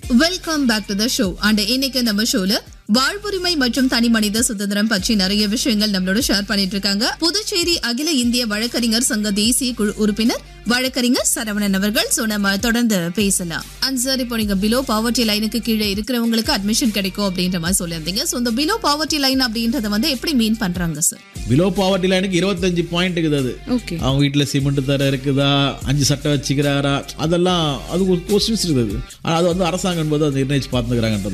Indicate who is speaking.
Speaker 1: welcome back to the show and இன்னைக்கு நம்ம ஷோல வாழ்வுரிமை மற்றும் தனி மனித சுதந்திரம் பற்றி நிறைய விஷயங்கள் நம்மளோட ஷேர் பண்ணிட்டு இருக்காங்க புதுச்சேரி அகில இந்திய வழக்கறிஞர் சங்க தேசிய குழு உறுப்பினர் வழக்கறிஞர் சரவணன் அவர்கள் சோ நம்ம தொடர்ந்து பேசலாம் அண்ட் சார் இப்போ நீங்க பிலோ பாவர்ட்டி லைனுக்கு கீழே இருக்கிறவங்களுக்கு அட்மிஷன் கிடைக்கும் அப்படின்ற மாதிரி சொல்லியிருந்தீங்க சோ இந்த பிலோ பாவர்ட்டி லைன் அப்படின்றத வந்து எப்படி மீன் பண்றாங்க சார்
Speaker 2: பிலோ பாவர்ட்டி லைனுக்கு இருபத்தஞ்சு பாயிண்ட் இருக்குது அது
Speaker 1: ஓகே
Speaker 2: அவங்க வீட்டில் சிமெண்ட் தர இருக்குதா அஞ்சு சட்டை வச்சுக்கிறாரா அதெல்லாம் அது ஒரு கொஸ்டின்ஸ் இருக்குது ஆனால் அது வந்து அரசாங்கம் என்பது அதை நிர்ணயிச்சு பார்த்துக்கிறாங்கன்றது